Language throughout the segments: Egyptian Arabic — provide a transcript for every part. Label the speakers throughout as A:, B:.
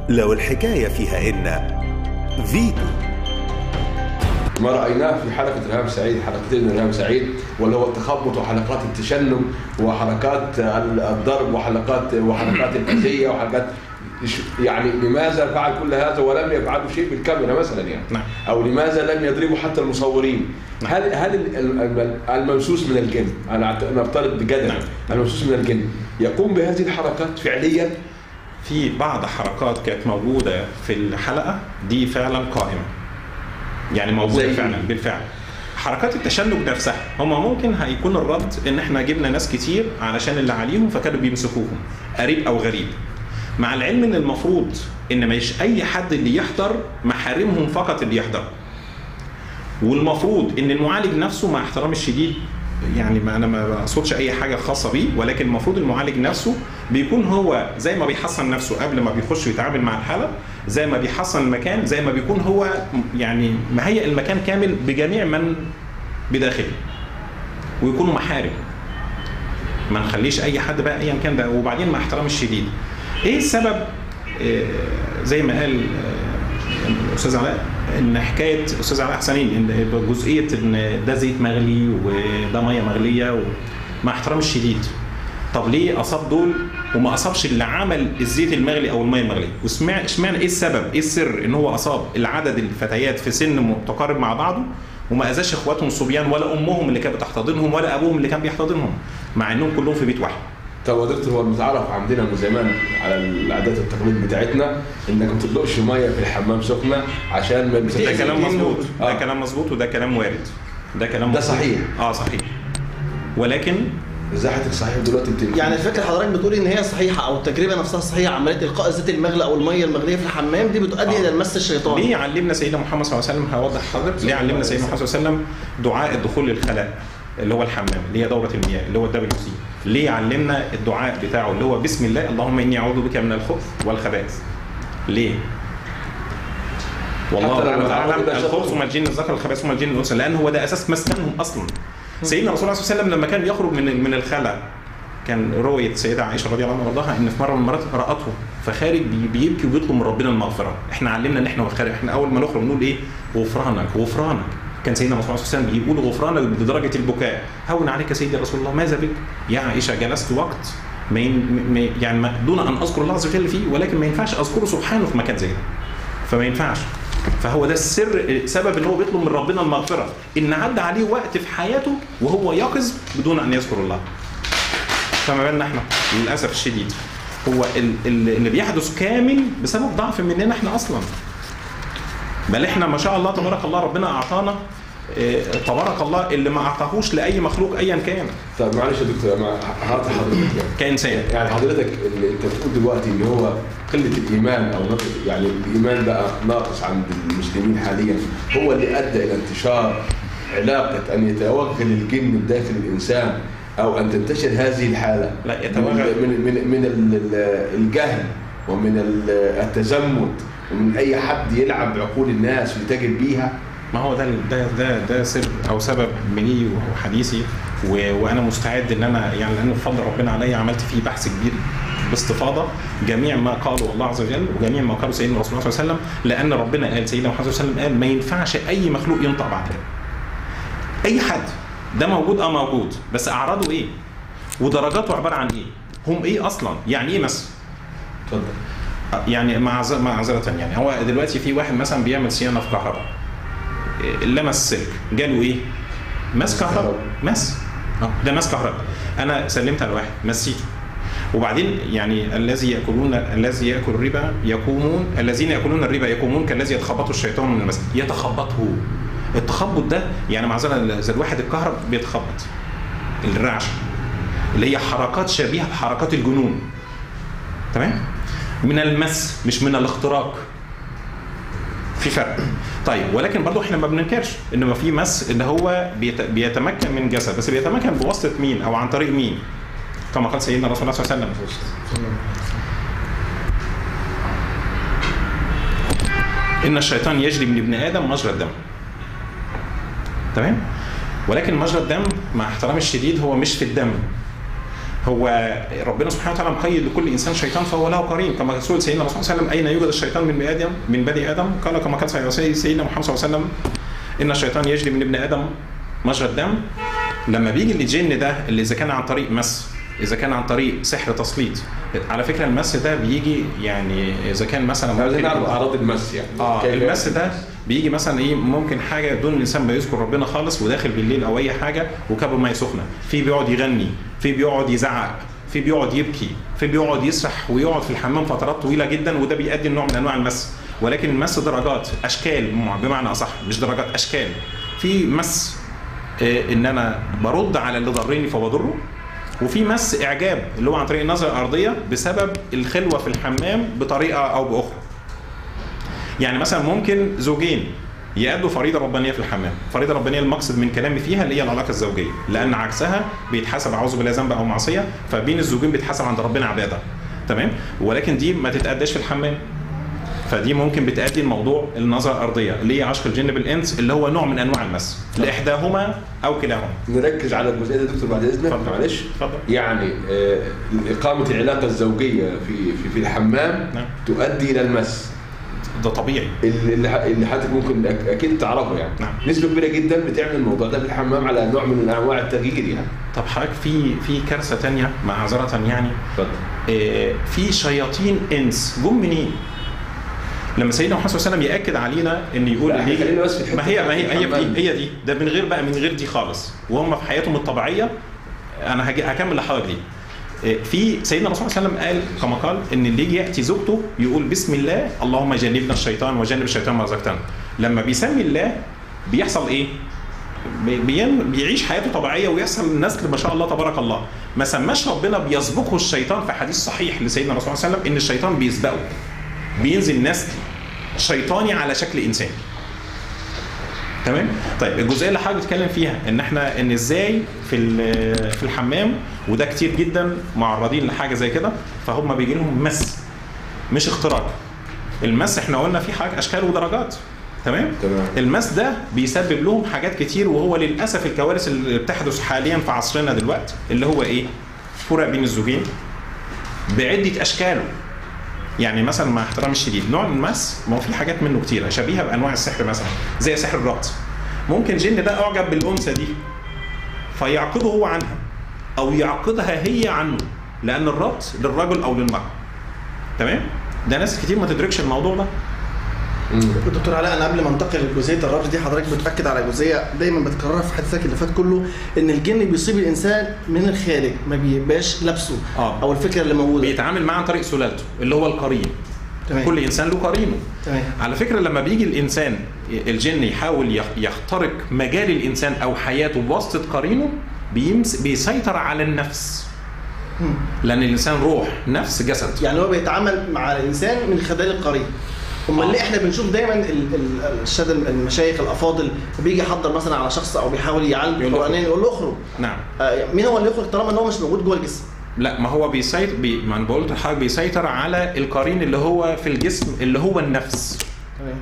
A: لو الحكاية فيها إن فيتو
B: ما رايناه في حلقه رهام سعيد حلقتين من رهام سعيد واللي هو التخبط وحلقات التشنج وحلقات الضرب وحلقات وحلقات الاذيه وحلقات يعني لماذا فعل كل هذا ولم يفعلوا شيء بالكاميرا مثلا يعني
C: نعم.
B: او لماذا لم يضربوا حتى المصورين هل هل ال- ال- الممسوس من الجن انا أعت- نفترض بجدل
C: نعم.
B: الممسوس من الجن يقوم بهذه الحركات فعليا
C: في بعض حركات كانت موجوده في الحلقه دي فعلا قائمه يعني موجوده
B: زي
C: فعلا
B: إيه؟
C: بالفعل حركات التشنج نفسها هم ممكن هيكون الرد ان احنا جبنا ناس كتير علشان اللي عليهم فكانوا بيمسكوهم قريب او غريب مع العلم ان المفروض ان مش اي حد اللي يحضر محارمهم فقط اللي يحضر والمفروض ان المعالج نفسه مع احترامي الشديد يعني ما انا ما بقصدش اي حاجه خاصه بيه ولكن المفروض المعالج نفسه بيكون هو زي ما بيحصن نفسه قبل ما بيخش يتعامل مع الحاله زي ما بيحصن المكان زي ما بيكون هو يعني مهيئ المكان كامل بجميع من بداخله ويكونوا محارم ما نخليش اي حد بقى ايا كان ده وبعدين مع احترامي الشديد ايه السبب آه، زي ما قال آه، الاستاذ علاء ان حكايه الاستاذ علاء حسنين ان جزئيه ان ده زيت مغلي وده ميه مغليه مع احترامي الشديد طب ليه اصاب دول وما اصابش اللي عمل الزيت المغلي او الميه المغليه وسمع اشمعنى ايه السبب ايه السر ان هو اصاب العدد الفتيات في سن متقارب مع بعضه وما اذاش اخواتهم الصبيان ولا امهم اللي كانت بتحتضنهم ولا ابوهم اللي كان بيحتضنهم مع انهم كلهم في بيت واحد
B: طب يا دكتور هو المتعارف عندنا من زمان على العادات والتقاليد بتاعتنا انك ما تطلقش ميه في الحمام سخنه عشان ما
C: ده
B: بتأذي
C: كلام
B: الجن.
C: مظبوط ده
B: آه.
C: كلام مظبوط وده كلام وارد ده كلام
B: ده
C: مظبوط.
B: صحيح.
C: اه صحيح ولكن
B: ازاي حضرتك صحيح دلوقتي انت
D: يعني الفكره حضرتك بتقول ان هي صحيحه او التجربه نفسها صحيحه عمليه القاء الزيت المغلي او الميه المغليه في الحمام دي بتؤدي
C: آه.
D: الى المس الشيطاني
C: ليه علمنا سيدنا محمد صلى الله عليه وسلم هوضح حضرتك ليه علمنا سيدنا محمد صلى الله عليه وسلم دعاء الدخول للخلاء اللي هو الحمام اللي هي دوره المياه اللي هو الدبليو سي ليه علمنا الدعاء بتاعه اللي هو بسم الله اللهم اني اعوذ بك من الخبث والخبائث ليه والله
B: حتى لو
C: تعالى
B: تعالى
C: اعلم
B: ده شرط.
C: الخبث من الجن الذكر الخبائث من الجن الانثى لان هو ده اساس مسكنهم اصلا سيدنا رسول الله صلى الله عليه وسلم لما كان يخرج من من الخلاء كان رؤية السيدة عائشة رضي الله عنها وارضاها ان في مرة من المرات رأته فخارج بي- بيبكي وبيطلب من ربنا المغفرة، احنا علمنا ان احنا خارج احنا اول ما نخرج نقول ايه؟ غفرانك غفرانك كان سيدنا رسول الله صلى الله عليه وسلم بيقول غفرانك بدرجة البكاء، هون عليك يا سيدي رسول الله ماذا بك؟ يا عائشة جلست وقت ما ين- ما- يعني ما- دون ان اذكر الله عز وجل فيه ولكن ما ينفعش اذكره سبحانه في مكان زي ده. فما ينفعش فهو ده السر سبب ان هو بيطلب من ربنا المغفره ان عدى عليه وقت في حياته وهو يقظ بدون ان يذكر الله فما بالنا احنا للاسف الشديد هو ال- ال- اللي بيحدث كامل بسبب ضعف مننا احنا اصلا بل احنا ما شاء الله تبارك الله ربنا اعطانا اه، تبارك الله اللي ما اعطاهوش لاي مخلوق ايا كان
B: طب معلش يا دكتور انا هات حضرتك يعني.
C: كانسان
B: يعني حضرتك اللي انت بتقول دلوقتي ان هو قله الايمان او نقص يعني الايمان بقى ناقص عند المسلمين حاليا هو اللي ادى الى انتشار علاقه ان يتوغل الجن بداخل الانسان او ان تنتشر هذه الحاله
C: لا، يتوغل.
B: من من من ال- ال- الجهل ومن ال- التزمت ومن اي حد يلعب بعقول الناس ويتاجر بيها
C: ما هو ده ده ده ده سر او سبب مني وحديثي و- وانا مستعد ان انا يعني لان بفضل ربنا عليا عملت فيه بحث كبير باستفاضه جميع ما قاله الله عز وجل وجميع ما قاله سيدنا رسول الله صلى الله عليه وسلم لان ربنا قال سيدنا محمد صلى الله عليه وسلم قال ما ينفعش اي مخلوق ينطق بعد كده. اي حد ده موجود اه موجود بس اعراضه ايه؟ ودرجاته عباره عن ايه؟ هم ايه اصلا؟ يعني ايه مس؟
B: اتفضل
C: يعني معذ- معذرة يعني هو دلوقتي في واحد مثلا بيعمل صيانة في كهرباء إيه، لمس سلك جاله ايه؟ مس كهرباء مس اه ده مس كهرباء انا سلمت على واحد مسيته وبعدين يعني الذي ياكلون الذي ياكل الربا يقومون الذين ياكلون الربا يقومون كالذي يتخبطه الشيطان من المس يتخبطه التخبط ده يعني معذرة زي الواحد الكهرب بيتخبط الرعشه اللي هي حركات شبيهه بحركات الجنون تمام من المس مش من الاختراق في فرق طيب ولكن برضو احنا ما بننكرش ان ما في مس ان هو بيت- بيتمكن من جسد بس بيتمكن بواسطه مين او عن طريق مين كما قال سيدنا رسول الله صلى الله عليه وسلم ان الشيطان يجري من ابن ادم مجرى الدم تمام ولكن مجرى الدم مع احترامي الشديد هو مش في الدم هو ربنا سبحانه وتعالى مقيد لكل انسان شيطان فهو له قرين كما سئل سيدنا الرسول صلى الله عليه وسلم اين يوجد الشيطان من بني ادم من بني ادم قال كما قال سيدنا محمد صلى الله عليه وسلم ان الشيطان يجري من ابن ادم مجرى الدم لما بيجي الجن ده اللي اذا كان عن طريق مس اذا كان عن طريق سحر تسليط على فكره المس ده بيجي يعني اذا كان مثلا
B: عايزين
C: ممكن
B: نعرف اعراض المس يعني
C: اه
B: كيف
C: المس
B: يعني؟
C: ده بيجي مثلا ايه ممكن حاجه دون الانسان ما يذكر ربنا خالص وداخل بالليل او اي حاجه وكب ميه سخنه في بيقعد يغني في بيقعد يزعق في بيقعد يبكي في بيقعد يسرح ويقعد في الحمام فترات طويله جدا وده بيؤدي لنوع من انواع المس ولكن المس درجات اشكال بمعنى اصح مش درجات اشكال في مس آه، ان انا برد على اللي ضرني فبضره وفي مس اعجاب اللي هو عن طريق النظره الارضيه بسبب الخلوه في الحمام بطريقه او باخرى يعني مثلا ممكن زوجين يأدوا فريضة ربانية في الحمام، فريضة ربانية المقصد من كلامي فيها اللي هي العلاقة الزوجية، لأن عكسها بيتحسب أعوذ بالله ذنب أو معصية، فبين الزوجين بيتحسب عند ربنا عبادة. تمام؟ ولكن دي ما تتأداش في الحمام. فدي ممكن بتأدي الموضوع النظرة الأرضية اللي هي عشق الجن بالإنس اللي هو نوع من أنواع المس، لإحداهما أو كلاهما.
B: نركز على الجزئيه دي يا دكتور بعد اذنك
C: اتفضل.
B: معلش
C: اتفضل.
B: يعني آه، اقامه العلاقه الزوجيه في في, في الحمام
C: نعم.
B: تؤدي الى المس
C: ده طبيعي.
B: اللي اللي اللي حضرتك ممكن أك- اكيد تعرفه يعني
C: نعم.
B: نسبه كبيره جدا بتعمل الموضوع ده في الحمام على نوع من انواع التغيير يعني
C: طب حضرتك في في كارثة تانية معذرة يعني
B: اتفضل
C: آه، في شياطين انس جم منين؟ لما سيدنا محمد صلى الله عليه وسلم ياكد علينا ان يقول
B: لا،
C: اللي
B: احنا خلينا بس في الحتة
C: ما هي ما هي
B: بتاعت
C: هي
B: الحمام.
C: دي هي دي ده من غير بقى من غير دي خالص وهم في حياتهم الطبيعيه انا هجي هكمل لحضرتك دي آه، في سيدنا الرسول صلى الله عليه وسلم قال كما قال ان اللي يجي ياتي زوجته يقول بسم الله اللهم جنبنا الشيطان وجنب الشيطان ما رزقتنا لما بيسمي الله بيحصل ايه؟ بي- بين- بيعيش حياته طبيعيه ويحصل نسل ما شاء الله تبارك الله ما سماش ربنا بيسبقه الشيطان في حديث صحيح لسيدنا الرسول صلى الله عليه وسلم ان الشيطان بيسبقه بينزل نسل شيطاني على شكل انسان تمام طيب الجزئيه اللي حضرتك بتتكلم فيها ان احنا ان ازاي في ال- في الحمام وده كتير جدا معرضين لحاجه زي كده فهم بيجي لهم مس مش اختراق المس احنا قلنا في حاجه اشكال ودرجات تمام
B: تمام.
C: المس ده بيسبب لهم حاجات كتير وهو للاسف الكوارث اللي بتحدث حاليا في عصرنا دلوقتي اللي هو ايه فراق بين الزوجين بعده اشكاله يعني مثلا مع احترامي الشديد نوع من المس ما هو في حاجات منه كتيره شبيهه بانواع السحر مثلا زي سحر الربط ممكن جن ده اعجب بالانثى دي فيعقده هو عنها او يعقدها هي عنه لان الربط للرجل او للمراه تمام ده ناس كتير ما تدركش الموضوع ده
D: دكتور علاء انا قبل ما انتقل لجزئيه الربط دي حضرتك بتاكد على جزئيه دايما بتكررها في حديثك اللي فات كله ان الجن بيصيب الانسان من الخارج ما بيبقاش لابسه
C: آه.
D: او الفكره اللي موجوده
C: بيتعامل معاه عن طريق سلالته اللي هو القرين
D: تمام.
C: كل انسان له قرينه
D: تمام
C: على فكره لما بيجي الانسان الجن يحاول يخ- يخترق مجال الانسان او حياته بواسطه قرينه بيمس بيسيطر على النفس
D: مم.
C: لان الانسان روح نفس جسد
D: يعني هو بيتعامل مع الانسان من خلال القرين امال ليه احنا بنشوف دايما ال- ال- الشهد المشايخ الافاضل بيجي يحضر مثلا على شخص او بيحاول يعالج
C: يقول له
D: القرانين يقول له اخرج
C: نعم
D: آه، مين هو اللي يخرج طالما ان هو مش موجود جوه الجسم
C: لا ما هو بيسيطر بي ما انا بقول لحضرتك بيسيطر على القرين اللي هو في الجسم اللي هو النفس
D: تمام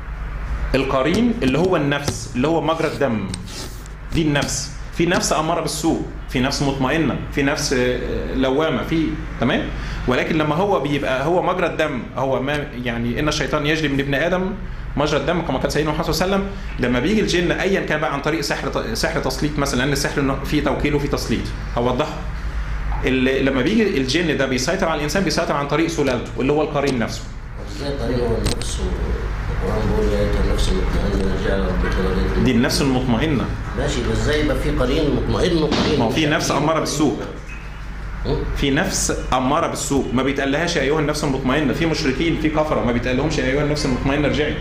C: القرين اللي هو النفس اللي هو مجرى الدم دي النفس في نفس اماره بالسوء في نفس مطمئنه في نفس آه، لوامه في تمام ولكن لما هو بيبقى هو مجرى الدم هو ما يعني ان الشيطان يجري من ابن ادم مجرى الدم كما قال سيدنا محمد صلى الله عليه وسلم لما بيجي الجن ايا كان بقى عن طريق سحر سحر تسليط مثلا لان السحر إنه فيه توكيل وفيه تسليط هوضحه اللي لما بيجي الجن ده بيسيطر على الانسان بيسيطر عن طريق سلالته اللي هو القرين نفسه
E: ازاي قريب هو النفس والقرآن بيقول يا أيها النفس المطمئنة ارجعي إلى ربك راضية
C: دي النفس المطمئنه
E: ماشي بس ازاي يبقى في قرين مطمئن وقرين
C: ما هو في نفس اماره بالسوء
E: م?
C: في نفس اماره بالسوء ما بيتقالهاش يا ايها النفس المطمئنه في مشركين في كفره ما بيتقالهمش يا ايها النفس المطمئنه ارجعي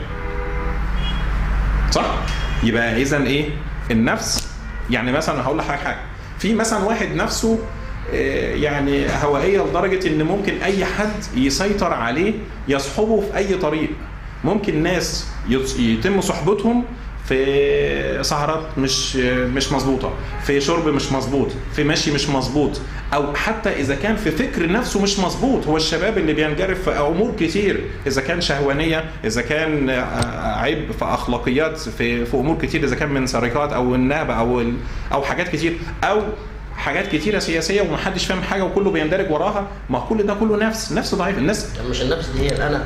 C: صح يبقى اذا ايه النفس يعني مثلا هقول لحضرتك حاجه في مثلا واحد نفسه آه، يعني هوائيه لدرجه ان ممكن اي حد يسيطر عليه يصحبه في اي طريق ممكن ناس يت- يتم صحبتهم في سهرات مش مش مظبوطه في شرب مش مظبوط في مشي مش مظبوط او حتى اذا كان في فكر نفسه مش مظبوط هو الشباب اللي بينجرف في امور كتير اذا كان شهوانيه اذا كان آه، عيب في اخلاقيات في في امور كتير اذا كان من سرقات او النهب او ال- او حاجات كتير او حاجات كتيره سياسيه ومحدش فاهم حاجه وكله بيندرج وراها ما كل ده كله نفس نفس ضعيف الناس
E: طب مش النفس دي هي الانا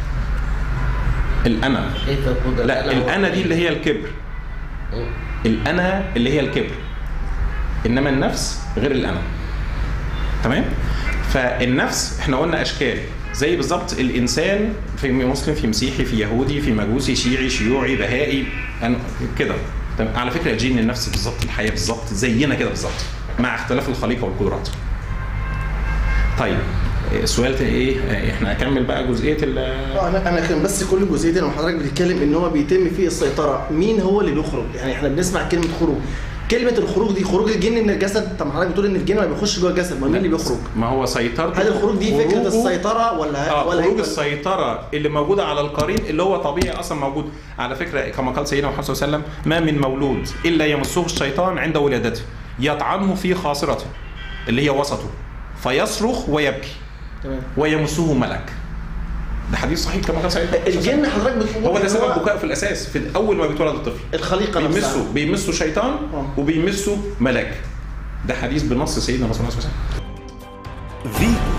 C: الانا
E: كيف يكون
C: لا الانا دي اللي هي الكبر
E: مم.
C: الانا اللي هي الكبر انما النفس غير الانا تمام فالنفس احنا قلنا اشكال زي بالظبط الانسان في مسلم في مسيحي في يهودي في مجوسي شيعي شيوعي بهائي أنا- كده تمام؟ على فكره الجين النفس بالظبط الحياه بالظبط زينا كده بالظبط مع اختلاف الخليقه والقدرات طيب السؤال تاني ايه احنا هنكمل بقى جزئيه ال
D: آه، انا انا كان بس كل الجزئيه دي لما حضرتك بتتكلم ان هو بيتم فيه السيطره مين هو اللي بيخرج يعني احنا بنسمع كلمه خروج كلمه الخروج دي خروج الجن من الجسد طب ما حضرتك بتقول ان الجن ما بيخش جوه الجسد ما مين اللي بيخرج
C: ما هو سيطرته
D: هل الخروج دي فكره
C: خروجه-
D: السيطره ولا
C: اه
D: ولا
C: خروج
D: هي-
C: السيطره اللي موجوده على القرين اللي هو طبيعي اصلا موجود على فكره كما قال سيدنا محمد صلى الله عليه وسلم ما من مولود الا يمسه الشيطان عند ولادته يطعنه في خاصرته اللي هي وسطه فيصرخ ويبكي
D: تمام
C: ويمسه ملك ده حديث صحيح كما قال سيدنا محمد صلى الله عليه
D: الجن حضرتك بتقول
C: وسلم. هو ده
D: إن
C: سبب بكاء في الاساس في اول ما بيتولد الطفل
D: الخليقه نفسها
C: بيمسه بيمسه شيطان
D: آه.
C: وبيمسه ملاك ده حديث بنص سيدنا رسول الله صلى الله عليه وسلم
A: فيتو